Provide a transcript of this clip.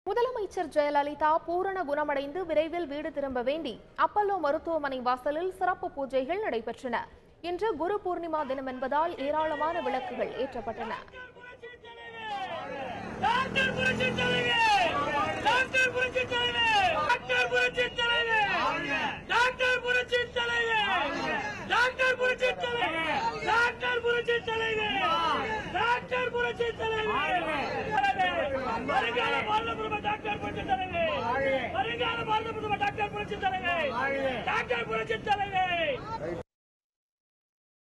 முதலமைச்சர் ஜெயலலிதா பூரண குணமடைந்து விரைவில் வீடு திரும்ப வேண்டி அப்பல்லோ மருத்துவமனை வாசலில் சிறப்பு பூஜைகள் நடைபெற்றன இன்று குரு பூர்ணிமா தினம் என்பதால் ஏராளமான விளக்குகள் ஏற்றப்பட்டன டாக்டர் புரட்சி தலைவர் டாக்டர் புரட்சி தலைவர் டாக்டர் புரட்சி தலைவர் டாக்டர் புரட்சி தலைவர் டாக்டர் புரட்சி தலைவர் டாக்டர் புரட்சி தலைவர் டாக்டர் புரட்சி தலைவர் வருங்கால பாரத பிரதமர் டாக்டர் புரட்சி தலைவர் வருங்கால பாரத பிரதமர் டாக்டர் புரட்சி தலைவர் டாக்டர் புரட்சி தலைவர்